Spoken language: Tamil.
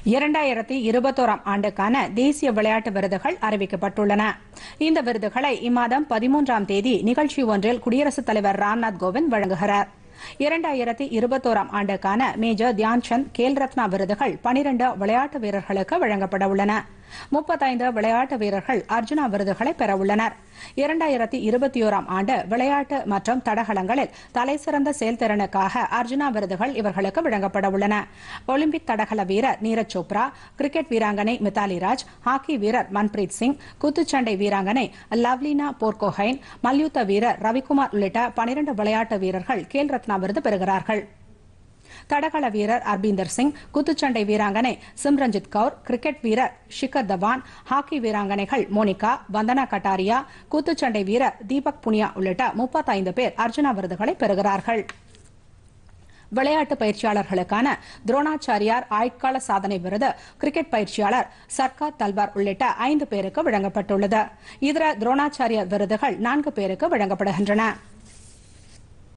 இரண்டாயிரத்தி இருபத்தோராம் ஆண்டுக்கான தேசிய விளையாட்டு விருதுகள் அறிவிக்கப்பட்டுள்ளன இந்த விருதுகளை இம்மாதம் பதிமூன்றாம் தேதி நிகழ்ச்சி ஒன்றில் குடியரசுத் தலைவர் ராம்நாத் கோவிந்த் வழங்குகிறார் இரண்டாயிரத்தி இருபத்தோராம் ஆண்டுக்கான மேஜர் தியான்சந்த் கேல் ரத்னா விருதுகள் பனிரண்டு விளையாட்டு வீரர்களுக்கு வழங்கப்பட உள்ளன முப்பத்தைந்து விளையாட்டு வீரர்கள் அர்ஜுனா விருதுகளை பெறவுள்ளனர் இரண்டாயிரத்தி இருபத்தி ஓராம் ஆண்டு விளையாட்டு மற்றும் தடகளங்களில் தலைசிறந்த செயல்திறனுக்காக அர்ஜுனா விருதுகள் இவர்களுக்கு வழங்கப்பட உள்ளன ஒலிம்பிக் தடகள வீரர் நீரஜ் சோப்ரா கிரிக்கெட் வீராங்கனை மித்தாலி ராஜ் ஹாக்கி வீரர் மன்பிரீத் சிங் குத்துச்சண்டை வீராங்கனை லவ்லினா போர்கோஹைன் மல்யுத்த வீரர் ரவிக்குமார் உள்ளிட்ட பனிரண்டு விளையாட்டு வீரர்கள் கேல் ரத்னா விருது பெறுகிறார்கள் தடகள வீரர் அர்பீந்தர் சிங் குத்துச்சண்டை வீராங்கனை சிம்ரஞ்சித் கவுர் கிரிக்கெட் வீரர் ஷிகர் தவான் ஹாக்கி வீராங்கனைகள் மோனிகா வந்தனா கட்டாரியா குத்துச்சண்டை வீரர் தீபக் புனியா உள்ளிட்ட முப்பத்தைந்து பேர் அர்ஜுனா விருதுகளை பெறுகிறார்கள் விளையாட்டு பயிற்சியாளர்களுக்கான துரோணாச்சாரியார் ஆயுட்கால சாதனை விருது கிரிக்கெட் பயிற்சியாளர் சர்கார் தல்வார் உள்ளிட்ட ஐந்து பேருக்கு வழங்கப்பட்டுள்ளது இதர துரோணாச்சாரியார் விருதுகள் நான்கு பேருக்கு வழங்கப்படுகின்றன